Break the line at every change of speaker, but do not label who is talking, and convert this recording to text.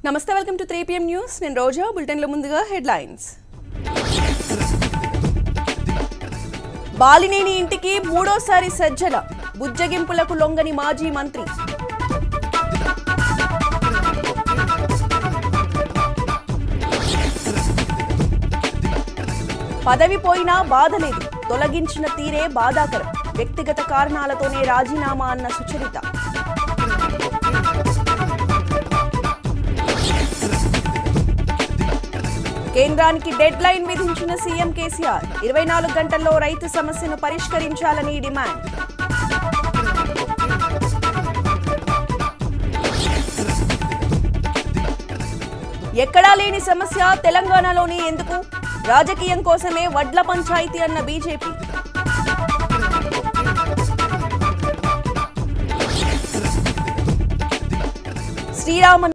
నమస్తే welcome to three PM news నేను రోజా బులెటిన్లో ముందుగా హెడ్లైన్స్ బాలినేని ఇంటికి మూడోసారి సజ్జల బుజ్జగింపులకు లొంగని మాజీ మంత్రి పదవి పోయినా బాధ లేదు తొలగించిన తీరే బాధాకరం వ్యక్తిగత కారణాలతోనే రాజీనామా అన్న సుచరిత కేంద్రానికి డెడ్ లైన్ విధించిన సీఎం కేసీఆర్ ఇరవై నాలుగు గంటల్లో రైతు సమస్యను పరిష్కరించాలని డిమాండ్ ఎక్కడా లేని సమస్య తెలంగాణలోనే ఎందుకు రాజకీయం కోసమే వడ్ల పంచాయతీ అన్న బీజేపీ శ్రీరామ